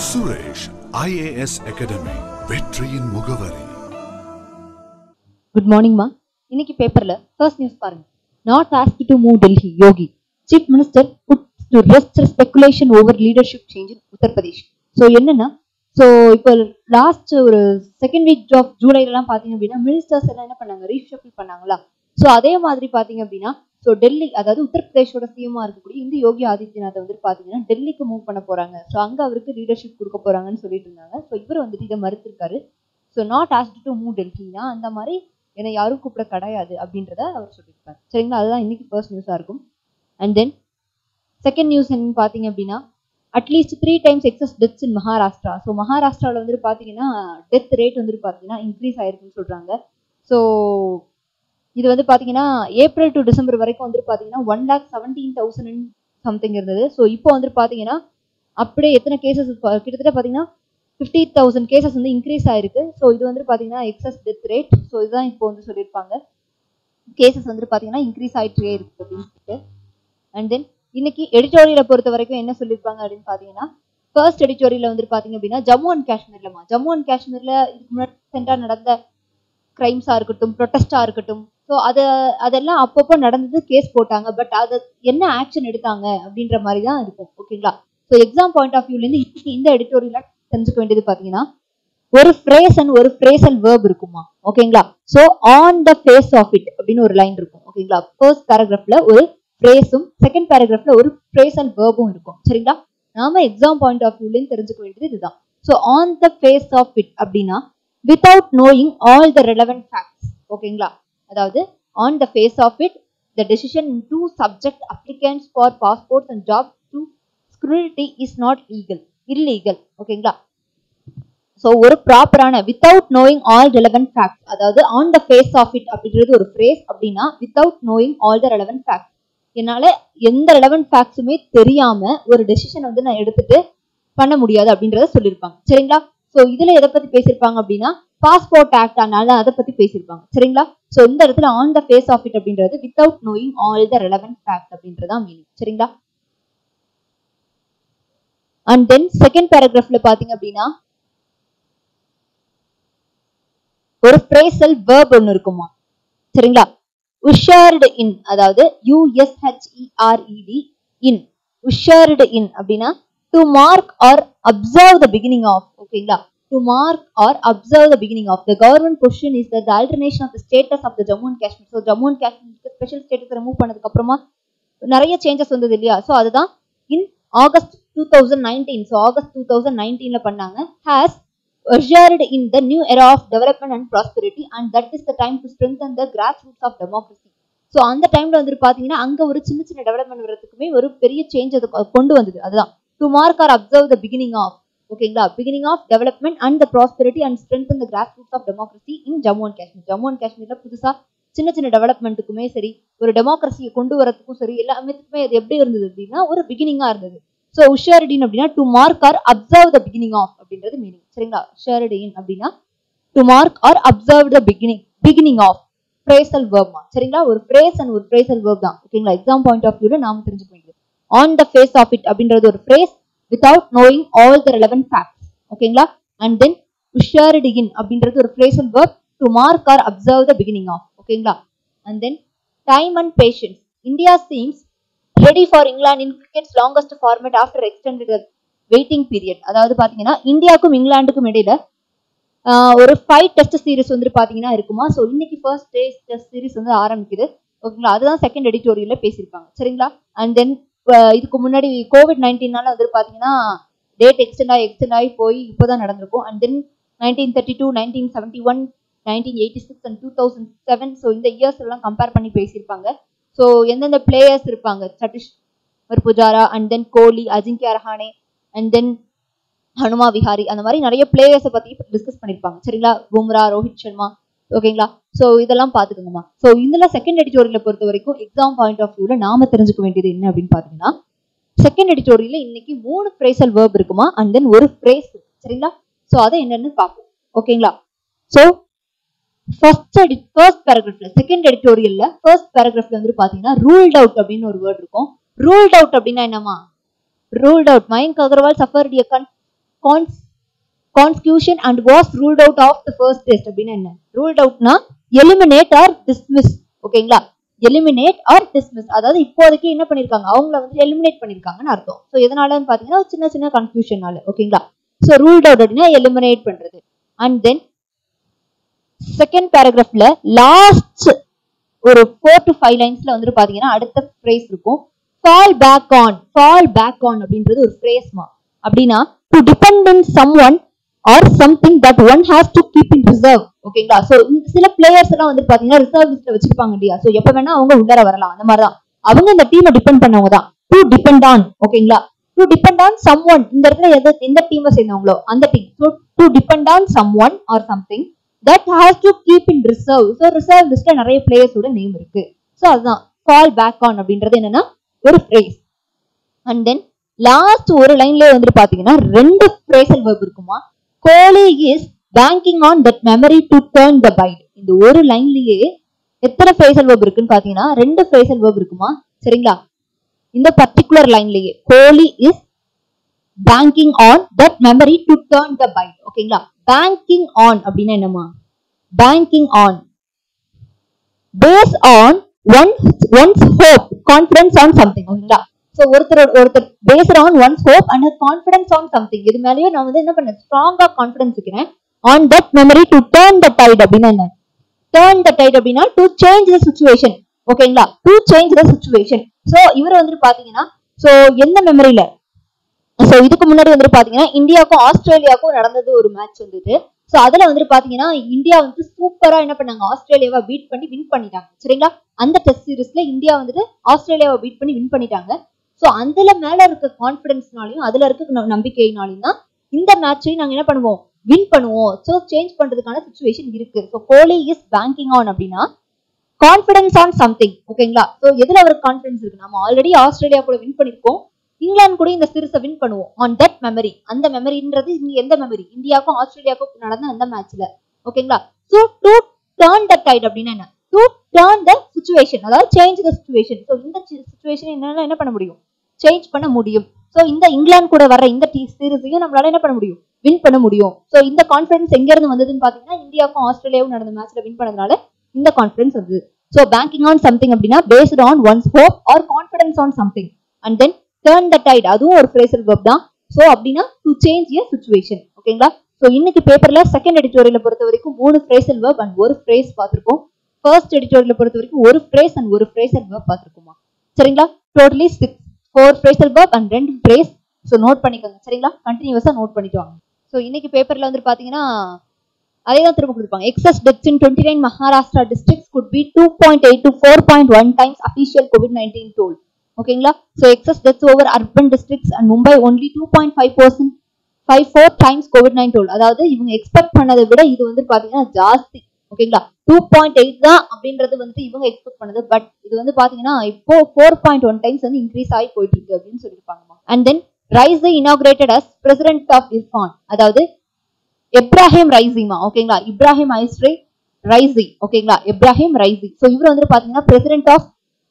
Suresh IAS academy வெற்றியின் முகவரி good மார்னிங்மா இன்னைக்கு பேப்பர்ல ஃபர்ஸ்ட் நியூஸ் பாருங்க not ask to move Delhi Yogi chief minister put to rest speculation over leadership change in Uttar Pradesh so என்னன்னா ஸோ இப்போ லாஸ்ட் ஒரு செகண்ட் வீக் ஆஃப் ஜூலைலலாம் பார்த்தீங்க அப்படின்னா மினிஸ்டர்ஸ் எல்லாம் என்ன பண்ணாங்க ரீஷஃபில் பண்ணாங்களா ஸோ அதே மாதிரி பார்த்தீங்க அப்படின்னா ஸோ டெல்லி அதாவது உத்தரப்பிரதேஷோட சிஎம்மா இருக்கக்கூடிய இந்த யோகி ஆதித்யநாத் வந்து பார்த்தீங்கன்னா டெல்லிக்கு மூவ் பண்ண போறாங்க ஸோ அங்கே அவருக்கு லீடர்ஷிப் கொடுக்க போறாங்கன்னு சொல்லிட்டு இருந்தாங்க ஸோ இவர் வந்துட்டு இதை மறுத்திருக்காரு so not ask to move டெல்லினா அந்த மாதிரி என்னை யாரும் கூப்பிட கிடையாது அப்படின்றத அவர் சொல்லியிருக்காரு சரிங்களா அதுதான் இன்னைக்கு ஃபர்ஸ்ட் நியூஸாக இருக்கும் அண்ட் தென் செகண்ட் நியூஸ் என்னன்னு பார்த்தீங்க அப்படின்னா at least three times excess deaths in Maharashtra so மகாராஷ்டிராவில் வந்துட்டு பார்த்தீங்கன்னா டெத் ரேட் வந்துட்டு பார்த்தீங்கன்னா இன்க்ரீஸ் ஆயிருக்குன்னு சொல்கிறாங்க ஸோ இது வந்து பார்த்தீங்கன்னா ஏப்ரல் டு டிசம்பர் வரைக்கும் வந்துட்டு பார்த்தீங்கன்னா one lakh seventeen thousand something இருந்தது ஸோ இப்போ வந்துட்டு பார்த்தீங்கன்னா அப்படியே எத்தனை கேசஸ் கிட்டத்தட்ட பார்த்தீங்கன்னா ஃபிஃப்டி தௌசண்ட் கேசஸ் வந்து இன்க்ரீஸ் ஆயிருக்கு ஸோ இது வந்து பார்த்தீங்கன்னா எக்ஸஸ் டெத் ரேட் ஸோ இதுதான் இப்போ வந்து சொல்லியிருப்பாங்க கேசஸ் வந்து பார்த்தீங்கன்னா இன்க்ரீஸ் ஆயிட்டே இருக்கு அப்படின்னு சொல்லிட்டு அண்ட் தென் இன்னைக்கு எடிட்டோரியலை பொறுத்த வரைக்கும் என்ன சொல்லியிருப்பாங்க அப்படின்னு பார்த்தீங்கன்னா ஃபர்ஸ்ட் எடிட்டோரியல வந்து பார்த்தீங்க அப்படின்னா ஜம்மு அண்ட் காஷ்மீர்லமா ஜம்மு அண்ட் காஷ்மீர்ல இதுக்கு முன்னாடி சென்டா நடந்த கிரைம்ஸாக இருக்கட்டும் ப்ரொட்டஸ்டாக இருக்கட்டும் ஸோ அதை அதெல்லாம் அப்பப்போ நடந்தது கேஸ் போட்டாங்க பட் அதை என்ன ஆக்ஷன் எடுத்தாங்க அப்படின்ற மாதிரி தான் இருக்கும் ஓகேங்களா ஸோ எக்ஸாம் பாயிண்ட் ஆஃப் வியூலேருந்து இன்னைக்கு இந்த எடிட்டோரியல தெரிஞ்சுக்க வேண்டியது பார்த்தீங்கன்னா ஒரு ஃப்ரேஸ் அண்ட் ஒரு ஃப்ரேசல் வேர்ப் இருக்குமா ஓகேங்களா so on the face of it அப்படின்னு ஒரு லைன் இருக்கும் ஓகேங்களா ஃபர்ஸ்ட் பேராகிராஃப்ல ஒரு ஃப்ரேஸும் செகண்ட் பேராகிராஃப்ல ஒரு ஃப்ரேசல் வேர்பும் இருக்கும் சரிங்களா நாம எக்ஸாம் பாயிண்ட் ஆஃப் வியூலேருந்து தெரிஞ்சுக்க வேண்டியது இதுதான் so on the face of it அப்படின்னா without knowing all the relevant facts ஓகேங்களா அதாவது on the face of it the decision to subject applicants for passports and job to scrutiny is not legal illegal ஓகேங்களா so ஒரு ப்ராப்பரான without knowing all relevant facts அதாவது on the face of it அப்படின்றது ஒரு phrase அப்படின்னா without knowing all the relevant facts என்னால எந்த relevant ஃபேக்ட்ஸுமே தெரியாம ஒரு டெசிஷன் வந்து நான் எடுத்துட்டு பண்ண முடியாது அப்படின்றத சொல்லியிருப்பாங்க சரிங்களா ஸோ இதுல எதை பத்தி பேசியிருப்பாங்க அப்படின்னா பாஸ்போர்ட் ஆக்ட் அதனால அதை பத்தி பேசியிருப்பாங்க சரிங்களா ஸோ இந்த இடத்துல on the face of it அப்படின்றது without knowing all the relevant fact அப்படின்றதான் மீனிங் சரிங்களா அண்ட் தென் செகண்ட் பேராகிராஃப்ல பாத்தீங்க அப்படின்னா ஒரு ஃப்ரேசல் வேர்ப் ஒன்று இருக்குமா சரிங்களா உஷார்டு இன் அதாவது யூஎஸ்ஹெச்இஆர்இடி இன் உஷார்டு இன் அப்படின்னா to mark or observe the beginning of ஓகேங்களா to mark or observe the beginning of the government position is the alteration of the status of the Jammu and Kashmir so Jammu and காஷ்மீருக்கு special status remove பண்ணதுக்கு அப்புறமா நிறைய changes வந்தது இல்லையா so அதுதான் in August two thousand nineteen so August two thousand நைன்டீன்ல பண்ணாங்க has ushered in the new era of development and prosperity and that is the time to strengthen the grassroots of democracy so அந்த டைம்ல வந்துட்டு பாத்தீங்கன்னா அங்க ஒரு சின்ன சின்ன டெவலப்மெண்ட் வரதுக்குமே ஒரு பெரிய சேஞ்ச் அது கொண்டு வந்தது அதுதான் to mark or observe the beginning of ஓகேங்களா beginning of development and the prosperity and strength the grassroots of democracy in Jammu and Kashmir Jammu and காஷ்மீர்ல புதுசா சின்ன சின்ன டெவலப்மெண்ட்டுக்குமே சரி ஒரு டெமோக்ரஸியை கொண்டு வரதுக்கும் சரி எல்லாமே அது எப்படி இருந்தது அப்படின்னா ஒரு பிகினிங்கா இருந்தது ஸோ உஷாரிடின் அப்படின்னா to mark or observe the beginning of அப்படின்றது மீனிங் சரிங்களா உஷாரிடின் அப்படின்னா to mark or observe the beginning beginning of phrasal வேர்ப்மா சரிங்களா ஒரு ஃப்ரேஸ் அண்ட் ஒரு ஃப்ரேசல் வேர்ப் தான் ஓகேங்களா எக்ஸாம் பாயிண்ட் ஆஃப் வியூல நாம தெரிஞ்சுக்க வேண்டியது on the face of it அப்படின்றது ஒரு phrase without knowing all the relevant facts ஓகேங்களா அண்ட் தென் உஷாரிடின் அப்படின்றது ஒரு phrasal verb to mark or observe the beginning of ஓகேங்களா and then time and patience India seems ready for England in cricket's longest format after extended waiting period அதாவது பாத்தீங்கன்னா இந்தியாவுக்கும் இங்கிலாந்துக்கும் இடையில ஒரு five test series வந்துட்டு பாத்தீங்கன்னா இருக்குமா ஸோ இன்னைக்கு ஃபர்ஸ்ட் டே டெஸ்ட் சீரிஸ் வந்து ஆரம்பிக்குது ஓகேங்களா அதுதான் செகண்ட் எடிட்டோரியல்ல பேசியிருப்பாங்க சரிங்களா அண்ட் தென் இதுக்கு முன்னாடி கோவிட் நைன்டீன்னால வந்துட்டு பாத்தீங்கன்னா டேட் எக்ஸ்டெண்ட் ஆகி எக்ஸ்டெண்ட் ஆகி போய் இப்போதான் நடந்திருக்கும் and then nineteen thirty two nineteen seventy one nineteen eighty six and two thousand seven so இந்த இயர்ஸ் எல்லாம் கம்பேர் பண்ணி பேசியிருப்பாங்க ஸோ எந்தெந்த பிளேயர்ஸ் இருப்பாங்க Cheteshwar Pujara and then Kohli Ajinkya Rahane and then Hanuma Vihari அந்த மாதிரி நிறைய பிளேயர்ஸை பத்தி டிஸ்கஸ் பண்ணிருப்பாங்க சரிங்களா பும்ரா ரோஹித் சர்மா ஓகேங்களா ஸோ இதெல்லாம் பாத்துக்கோங்கம்மா ஸோ இதுல செகண்ட் எடிட்டோரியல பொறுத்த வரைக்கும் எக்ஸாம் பாயிண்ட் ஆஃப் வியூல நாம தெரிஞ்சுக்க வேண்டியது என்ன அப்படின்னு பாத்தீங்கன்னா செகண்ட் எடிட்டோரியல இன்னைக்கு மூணு ஃப்ரேசல் வேர்ப் இருக்குமா அண்ட் தென் ஒரு ஃப்ரேஸ் சரிங்களா ஸோ அதை என்னன்னு பார்ப்போம் ஓகேங்களா ஸோ ஃபர்ஸ்ட் எடி ஃபர்ஸ்ட் பேராகிராஃப்ல செகண்ட் எடிட்டோரியல்ல ஃபர்ஸ்ட் பேராகிராஃப்ல வந்து பாத்தீங்கன்னா ரூல்ட் அவுட் அப்படின்னு ஒரு வேர்ட் இருக்கும் ரூல்ட் அவுட் அப்படின்னா என்னமா ruled out Mayank Agarwal suffered a cons concussion and was ruled out of the first test அப்படின்னு என்ன ரூல்ட் அவுட்னா எலிமினேட் ஆர் டிஸ்மிஸ் ஓகேங்களா எலிமினேட் ஆர் டிஸ்மிஸ் அதாவது இப்போதைக்கு என்ன பண்ணிருக்காங்க அவங்கள வந்து எலிமினேட் பண்ணிருக்காங்கன்னு அர்த்தம் ஸோ எதனாலன்னு பாத்தீங்கன்னா ஒரு சின்ன சின்ன கன்ஃபியூஷனால ஓகேங்களா ஸோ ரூல்ட் அவுட் அப்படின்னா எலிமினேட் பண்றது அண்ட் தென் செகண்ட் பேராகிராஃப்ல லாஸ்ட் ஒரு ஃபோர் டு ஃபைவ் லைன்ஸ்ல வந்துட்டு பாத்தீங்கன்னா அடுத்த ஃப்ரேஸ் இருக்கும் fall back on fall back on அப்படின்றது ஒரு ஃப்ரேஸ்மா அப்படின்னா to depend in someone or something that one has to keep in reserve ஓகேங்களா சோ சில பிளேயர்ஸ் எல்லாம் வந்து பாத்தீங்கன்னா ரிசர்வ் லிஸ்ட்ல வச்சிருப்பாங்க இல்லையா சோ எப்ப வேணா அவங்க உள்ளர வரலாம் அந்த மாதிரி தான் அவங்க இந்த டீமை டிபெண்ட் பண்ணவங்க தான் டு டிபெண்ட் ஆன் ஓகேங்களா to depend on someone இந்த இடத்துல எது எந்த டீமை சேர்ந்தவங்களோ அந்த team so to depend on someone or something that has to keep in reserve so reserve லிஸ்ட்ல நிறைய பிளேயர்ஸோட நேம் இருக்கு ஸோ அதுதான் ஃபால் பேக் ஆன் அப்படின்றது என்னன்னா ஒரு ஃப்ரேஸ் அண்ட் தென் லாஸ்ட் ஒரு லைன்ல வந்துட்டு பாத்தீங்கன்னா ரெண்டு ஃப்ரேசல் verb இருக்குமா Kohli is banking on that memory to turn the bite இந்த ஒரு லைன்லயே எத்தனை ஃப்ரேசல் verb இருக்குன்னு பாத்தீங்கன்னா ரெண்டு ஃப்ரேசல் verb இருக்குமா சரிங்களா இந்த பர்டிகுலர் லைன்லயே Kohli is banking on that memory to turn the tide ஓகேங்களா பேங்கிங் ஆன் அப்படின்னா என்னமா banking on base on one one's hope confidence on something ஓகேங்களா ஸோ ஒருத்தர் ஒருத்தர் based on one's hope and confidence on something இது மேலேயும் நான் வந்து என்ன பண்ணேன் ஸ்ட்ராங்கா கான்ஃபிடன்ஸ் வைக்கிறேன் on that memory to turn the tide அப்படின்னா என்ன டேர்ன் த டைட் அப்படின்னா டு சேஞ்ச் த சுச்சுவேஷன் ஓகேங்களா to change the situation so இவர் வந்துட்டு பாத்தீங்கன்னா ஸோ எந்த மெமரியில ஸோ இதுக்கு முன்னாடி வந்துட்டு பாத்தீங்கன்னா இந்தியாவுக்கும் ஆஸ்திரேலியாவுக்கும் நடந்தது ஒரு மேட்ச் வந்துட்டு ஸோ அதுல வந்துட்டு பாத்தீங்கன்னா இந்தியா வந்து சூப்பரா என்ன பண்ணாங்க ஆஸ்திரேலியாவை பீட் பண்ணி வின் பண்ணிட்டாங்க சரிங்களா அந்த டெஸ்ட் சீரிஸ்ல இந்தியா வந்துட்டு ஆஸ்திரேலியாவை பீட் பண்ணி வின் பண்ணிட்டாங்க ஸோ அதுல மேல இருக்க கான்பிடன்ஸ்னாலையும் அதுல இருக்க ந- நம்பிக்கையினாலையும் தான் இந்த மேட்சையும் நாங்க என்ன பண்ணுவோம் வின் பண்ணுவோம் ஸோ சேஞ்ச் பண்றதுக்கான சுச்சுவேஷன் இருக்கு so Kohli is banking on அப்படின்னா கான்பிடன்ஸ் ஆன் சம்திங் ஓகேங்களா ஸோ எதுல அவருக்கு கான்பிடன்ஸ் இருக்கு நம்ம ஆல்ரெடி ஆஸ்திரேலியா கூட வின் பண்ணிருக்கோம் இங்கிலாந்து கூட இந்த சீரிஸை வின் பண்ணுவோம் ஆன் தட் மெமரி அந்த மெமரின்றது இங்க எந்த மெமரி இந்தியாவுக்கும் ஆஸ்திரேலியாவுக்கும் நடந்த அந்த மேட்ச்ல ஓகேங்களா so to turn the tide அப்படின்னா என்ன டு டேர்ன் த சுச்சுவேஷன் அதாவது சேஞ்ச் த சுச்சுவேஷன் ஸோ இந்த சுச்சுவேஷன் என்னன்னா என்ன பண்ண முடியும் சேஞ்ச் பண்ண முடியும் ஸோ இந்த இங்கிலாந்து கூட வர இந்த டி சீரிஸையும் நம்மளால என்ன பண்ண முடியும் வின் பண்ண முடியும் ஸோ இந்த கான்ஃபிடன்ஸ் எங்க இருந்து வந்ததுன்னு பாத்தீங்கன்னா இந்தியாவுக்கும் ஆஸ்திரேலியாவும் நடந்த மேட்ச்ல வின் பண்ணதுனால இந்த கான்ஃபிடன்ஸ் வந்தது ஸோ பேங்கிங் ஆன் சம்திங் அப்படின்னா based on one's hope or confidence on something and then turn the tide அதுவும் ஒரு ஃப்ரேசல் verb தான் ஸோ அப்படின்னா டு சேஞ்ச் எ சுச்சுவேஷன் ஓகேங்களா ஸோ இன்னைக்கு பேப்பர்ல செகண்ட் எடிட்டோரியலை பொறுத்த வரைக்கும் மூணு ஃப்ரேசல் verb அண்ட் ஒரு ஃப்ரேஸ் பார்த்திருக்கோம் ஃபர்ஸ்ட் எடிட்டோரியலை பொறுத்த வரைக்கும் ஒரு ஃப்ரேஸ் அண்ட் ஒரு ஃப்ரேசல் verb பார்த்திருக்கோமா சரிங்களா totally six four phrasal verb and ரெண்டு ஃப்ரேஸ் ஸோ நோட் பண்ணிக்கோங்க சரிங்களா கண்டினியூஸா நோட் பண்ணிட்டு வாங்க ஸோ இன்னைக்கு பேப்பர்ல வந்து பாத்தீங்கன்னா அதே தான் திரும்ப கொடுப்பாங்க excess deaths in twenty nine Maharashtra districts could be two point eight to four point one times official covid nineteen toll ஓகேங்களா so excess deaths over urban districts and Mumbai only two point five percent five four times covid nine toll அதாவது இவங்க expect பண்ணதை விட இது வந்து பாத்தீங்கன்னா ஜாஸ்தி ஓகேங்களா டூ பாயிண்ட் எயிட் தான் அப்படின்றது வந்துட்டு இவங்க எக்ஸ்பெக்ட் பண்ணது பட் இது வந்து பாத்தீங்கன்னா இப்போ ஃபோர் பாயிண்ட் ஒன் டைம்ஸ் வந்து இன்க்ரீஸ் ஆகி போயிட்டு இருக்கு அப்படின்னு சொல்லியிருப்பாங்க and then Raisi inaugurated as president of Iran அதாவது எப்ராஹிம் ரைசிமா ஓகேங்களா இப்ராஹிம் ஐஸ்ரே ரைசி ஓகேங்களா எப்ராஹிம் ரைசி ஸோ இவர் வந்து பாத்தீங்கன்னா பிரசிடென்ட் ஆஃப்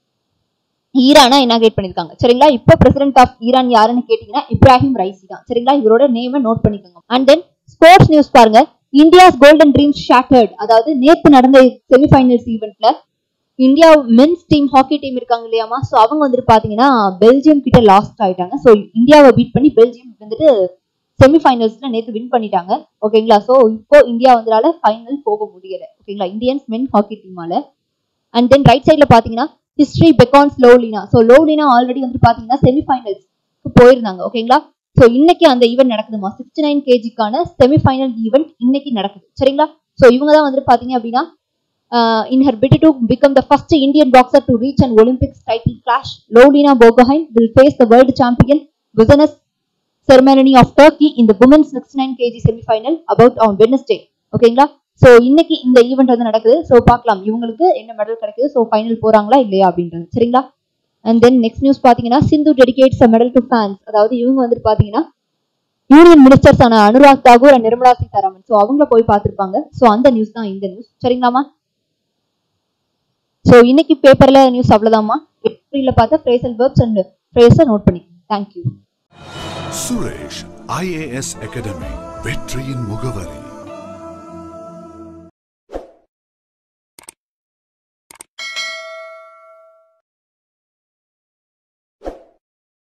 ஈரானா இனாகிரேட் பண்ணிருக்காங்க சரிங்களா இப்போ பிரசிடென்ட் ஆஃப் ஈரான் யாருன்னு கேட்டீங்கன்னா இப்ராஹிம் ரைசி தான் சரிங்களா இவரோட நேமை நோட் பண்ணிக்கோங்க அண்ட் தென் ஸ்போர்ட்ஸ் நியூஸ் பாருங்க இந்தியாஸ் கோல்டன் ட்ரீம்ஸ் ஷேட்டர்ட் அதாவது நேத்து நடந்த செமிஃபைனல்ஸ் ஈவெண்ட்ல India men's team hockey team இருக்காங்க இல்லையாமா ஸோ அவங்க வந்துட்டு பாத்தீங்கன்னா பெல்ஜியம் கிட்ட லாஸ்ட் ஆயிட்டாங்க ஸோ இந்தியாவை பீட் பண்ணி பெல்ஜியம் வந்துட்டு செமிஃபைனல்ஸ்ல நேத்து வின் பண்ணிட்டாங்க ஓகேங்களா ஸோ இப்போ இந்தியா வந்தனால ஃபைனல் போக முடியல ஓகேங்களா இந்தியன்ஸ் மென் ஹாக்கி டீமால அண்ட் தென் ரைட் சைடுல பாத்தீங்கன்னா history beckons Lovlina so Lovlina already வந்து பாத்தீங்கன்னா செமிஃபைனல்ஸ்க்கு போயிருந்தாங்க ஓகேங்களா ஸோ இன்னைக்கு அந்த ஈவெண்ட் நடக்குதுமா சிக்ஸ்டி நைன் கேஜிக்கான செமிஃபைனல் ஈவெண்ட் இன்னைக்கு நடக்குது சரிங்களா ஸோ இவங்க தான் வந்துட்டு பாத்தீங்க அப்படின்னா in her bid to become the first Indian boxer to reach and Olympics title clash Lovlina Borgohain will face the world champion Busenaz Surmeneli of Turkey இந்த women's sixty nine kg semifinal about on Wednesday ஓகேங்களா so இன்னைக்கு இந்த event வந்து நடக்குது so பார்க்கலாம் இவங்களுக்கு என்ன medal கிடைக்குது ஸோ ஃபைனல் போறாங்களா இல்லையா அப்படின்றது சரிங்களா அண்ட் தென் நெக்ஸ்ட் நியூஸ் பாத்தீங்கன்னா Sindhu dedicates a medal to fans அதாவது இவங்க வந்துட்டு பாத்தீங்கன்னா யூனியன் மினிஸ்டர்ஸ் ஆன அனுராக் தாகூர் அண்ட் நிர்மலா சீதாராமன் ஸோ அவங்கள போய் பார்த்திருப்பாங்க ஸோ அந்த நியூஸ் தான் இந்த நியூஸ் சரிங்களாமா ஸோ இன்னைக்கு பேப்பர்ல நியூஸ் அவ்வளவுதாம்மா எப்ரில பார்த்த ஃப்ரேசல் வேர்ப்ஸ் அண்ட் ஃப்ரேஸை நோட் பண்ணிக்கோங்க தேங்க்யூ Suresh ஐஏஎஸ் அகாடமி வெற்றியின் முகவரி